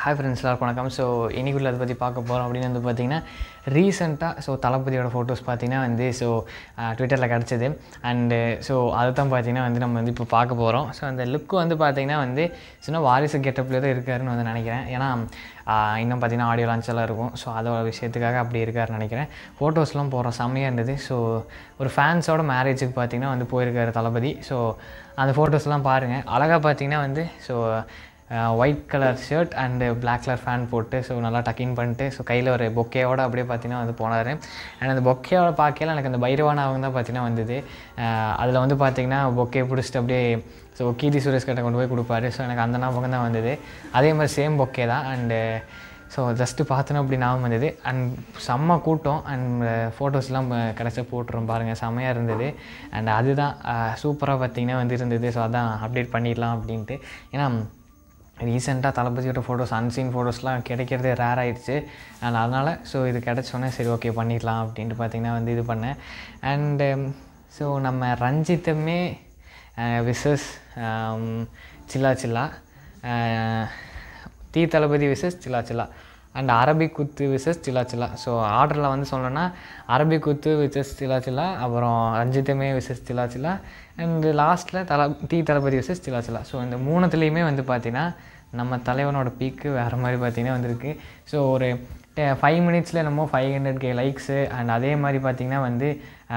hi friends எல்லாருக்கும் வணக்கம் so இன்னைக்குள்ள அதை பற்றி பார்க்க போகிறோம் அப்படின்னு வந்து பார்த்தீங்கன்னா ரீசெண்டாக ஸோ தளபதியோட ஃபோட்டோஸ் பார்த்தீங்கன்னா வந்து ஸோ ட்விட்டரில் கிடச்சிது அண்டு ஸோ அதை தான் பார்த்தீங்கன்னா வந்து நம்ம வந்து இப்போ பார்க்க போகிறோம் ஸோ அந்த லுக்கு வந்து பார்த்தீங்கன்னா வந்து சின்ன வாரிசு கெட்டப்பில் தான் இருக்காருன்னு வந்து நினைக்கிறேன் ஏன்னா ஆஹ், இன்னும் பார்த்தீங்கன்னா ஆடியோ லான்ச் எல்லாம் இருக்கும் ஸோ அதோட விஷயத்துக்காக அப்படி இருக்காருன்னு நினைக்கிறேன் ஃபோட்டோஸ்லாம் போகிறோம் செம்மையாக இருந்தது ஸோ ஒரு ஃபேன்ஸோட மேரேஜுக்கு பார்த்தீங்கன்னா வந்து போயிருக்காரு தளபதி ஸோ அந்த ஃபோட்டோஸ்லாம் பாருங்கள் அழகாக பார்த்தீங்கன்னா வந்து so white colour shirt and Black colour ஃபேன் போட்டு ஸோ நல்லா டக்கின் பண்ணிட்டு ஸோ கையில் ஒரு பொக்கேவோட அப்படியே பார்த்தீங்கன்னா வந்து போனார் அண்ட் அந்த பொக்கேவோட பார்க்கல எனக்கு அந்த பைரவான அவங்க தான் பார்த்தீங்கன்னா வந்தது அதில் வந்து பார்த்தீங்கன்னா பொக்கே பிடிச்சிட்டு அப்படியே ஸோ கீர்த்தி சுரேஷ் கிட்ட கொண்டு போய் கொடுப்பாரு ஸோ எனக்கு அந்த ஞாபகம் தான் வந்தது அதே மாதிரி சேம் பொக்கே தான் அண்டு ஸோ ஜஸ்ட்டு பார்த்தோன்னா அப்படி ஞாபகம் வந்தது அண்ட் செம்ம கூட்டம் அண்ட் ஃபோட்டோஸ்லாம் கிடச்ச போட்டுரும் பாருங்கள் செம்மையாக இருந்தது அண்ட் அதுதான் சூப்பராக பார்த்தீங்கன்னா வந்து இருந்தது ஸோ அதான் அப்டேட் பண்ணிடலாம் அப்படின்ட்டு ஏன்னா ரீசெண்டாக தளபதியோட ஃபோட்டோஸ் அன்சீன் ஃபோட்டோஸ்லாம் கிடைக்கிறதே ரேர் ஆயிடுச்சு அண்ட் அதனால் ஸோ இது கிடச்சோன்னே சரி ஓகே பண்ணிடலாம் அப்படின்ட்டு பார்த்தீங்கன்னா வந்து இது பண்ணேன் அண்டு ஸோ நம்ம ரஞ்சித்துமே விசஸ் சில்லா சில்லா அஹ், Thee Thalapathy views Chilla Chilla and Arabic Kuthu views Chilla Chilla so ஆர்டரில் வந்து சொல்லணும்னா அரபிக் குத்து விசஸ் சில்லா சில்லா அப்புறம் ரஞ்சிதமே விசஸ் சில்லா சில்லா அண்டு லாஸ்ட்டில் தல தீ தளபதி விசஸ் சில்லா சில்லா ஸோ இந்த மூணுத்துலேயுமே வந்து பார்த்தீங்கன்னா நம்ம தலைவனோட பீக்கு வேறு மாதிரி பார்த்தீங்கன்னா வந்திருக்கு ஸோ ஒரு ஃபைவ் மினிட்ஸில் என்னமோ five hundred K likes and அதே மாதிரி பார்த்திங்கன்னா வந்து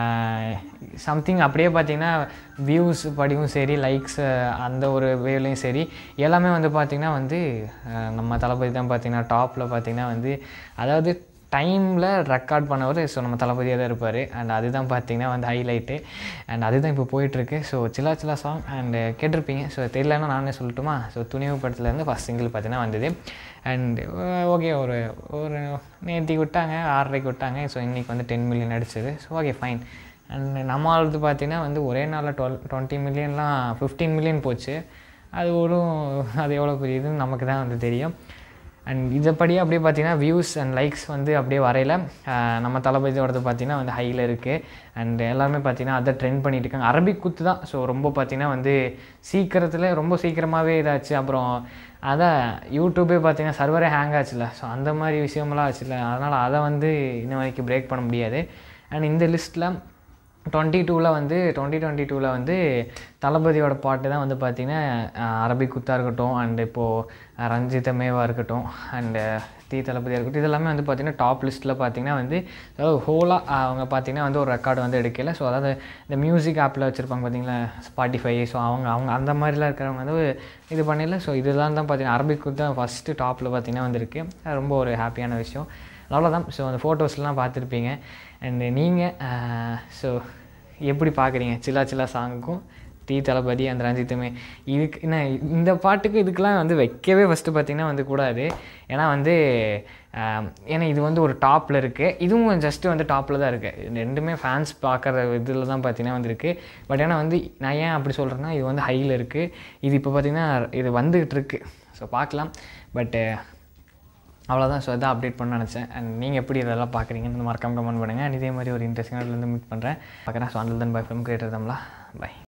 சம்திங் அப்படியே பார்த்திங்கன்னா வியூஸ் படியும் சரி லைக்ஸ் அந்த ஒரு வேவ்லையும் சரி எல்லாமே வந்து பார்த்திங்கன்னா வந்து அஹ், நம்ம தளபதி தான் பார்த்திங்கன்னா டாப்பில் பார்த்திங்கன்னா வந்து அதாவது டைமில் ரெக்கார்ட் பண்ணவர் ஸோ நம்ம தளபதியாக தான் இருப்பார் அண்ட் அதுதான் பார்த்தீங்கன்னா வந்து ஹைலைட்டு அண்ட் அதுதான் இப்போ போயிட்டுருக்கு so Chilla Chilla song and கேட்டிருப்பீங்க ஸோ தெரியலன்னா நானே சொல்லட்டுமா ஸோ துணிவு படத்துலேருந்து ஃபஸ்ட் சிங்கிள் பார்த்தீங்கன்னா வந்தது அண்ட் ஓகே ஒரு ஒரு நேற்றுக்கு விட்டாங்க ஆறரைக்கு விட்டாங்க ஸோ இன்றைக்கி வந்து டென் மில்லியன் அடிச்சது ஸோ ஓகே ஃபைன் அண்ட் நம்மளது பார்த்தீங்கன்னா வந்து ஒரே நாளில் டுவெல் டுவெண்ட்டி மில்லியன்லாம் ஃபிஃப்டீன் மில்லியன் போச்சு அது ஒரு அது எவ்வளோ பெரிய இதுன்னு நமக்கு தான் வந்து தெரியும் அண்ட் இதைப்படியே அப்படியே பார்த்தீங்கன்னா வியூஸ் அண்ட் லைக்ஸ் வந்து அப்படியே வரையில ஆஹ் நம்ம தளபதியோடது பார்த்தீங்கன்னா வந்து ஹையில் இருக்குது அண்ட் எல்லாருமே பார்த்தீங்கன்னா அதை ட்ரெண்ட் பண்ணிட்டு இருக்காங்க அரபிக் குத்து தான் ஸோ ரொம்ப பார்த்தீங்கன்னா வந்து சீக்கிரத்தில் ரொம்ப சீக்கிரமாகவே இதாச்சு அப்புறம் அதான் யூடியூபே பார்த்தீங்கன்னா சர்வரே ஹேங் ஆச்சுல ஸோ அந்த மாதிரி விஷயமெல்லாம் ஆச்சுல அதனால் அதை வந்து இன்ன வரைக்கும் பிரேக் பண்ண முடியாது அண்ட் இந்த லிஸ்ட்டில் டுவெண்ட்டி டூவில் வந்து டுவெண்ட்டி டுவெண்ட்டி டூவில் வந்து தளபதியோட பாட்டு தான் வந்து பார்த்திங்கன்னா அரபிக் குத்தாக இருக்கட்டும் அண்ட் இப்போது ரஞ்சிதமேவாக இருக்கட்டும் அண்டு தீ தளபதியாக இருக்கட்டும் இதெல்லாமே வந்து பார்த்திங்கன்னா டாப் லிஸ்ட்டில் பார்த்திங்கன்னா வந்து அதாவது ஹோலாக அவங்க பார்த்திங்கன்னா வந்து ஒரு ரெக்கார்டு வந்து எடுக்கல ஸோ அதாவது இந்த மியூசிக் ஆப்பில் வச்சுருப்பாங்க பார்த்தீங்களா ஸ்பாட்டிஃபை ஸோ அவங்க அவங்க அந்த மாதிரிலாம் இருக்கிறவங்க வந்து இது பண்ணல ஸோ இதெல்லாம் தான் பார்த்திங்கன்னா அரபிக் குத்து தான் ஃபஸ்ட்டு டாப்பில் பார்த்திங்கன்னா வந்திருக்கு அது ரொம்ப ஒரு ஹாப்பியான விஷயம் அவ்வளோதான் ஸோ அந்த ஃபோட்டோஸ்லாம் பார்த்துருப்பீங்க அண்டு நீங்கள் ஸோ எப்படி பார்க்குறீங்க சில்லா சில்லா சாங்குக்கும் தீ தளபதி அந்த ரஞ்சித்துமே இதுக்கு என்ன இந்த பாட்டுக்கு இதுக்கெலாம் வந்து வைக்கவே ஃபஸ்ட்டு பார்த்திங்கன்னா வந்து கூடாது ஏன்னா வந்து ஆஹ், ஏன்னா இது வந்து ஒரு டாப்பில் இருக்குது இதுவும் ஜஸ்ட்டு வந்து டாப்பில் தான் இருக்குது ரெண்டுமே ஃபேன்ஸ் பார்க்குற இதில் தான் பார்த்தீங்கன்னா வந்திருக்கு பட் ஏன்னா வந்து நான் ஏன் அப்படி சொல்கிறேன்னா இது வந்து ஹையில் இருக்குது இது இப்போ பார்த்திங்கன்னா இது வந்துகிட்டு இருக்கு ஸோ பார்க்கலாம் பட்டு அவ்வளோதான் ஸோ இதான் அப்டேட் பண்ண நினச்சேன் அண்ட் நீங்கள் எப்படி இதெல்லாம் பார்க்குறீங்கன்னு மறக்காம கமெண்ட் பண்ணுங்கள் அண்ட் இதே மாதிரி ஒரு இன்ட்ரெஸ்டிங்காக மீட் பண்ணுறேன் பார்க்குறேன் so until then bye film creator தம்லா பை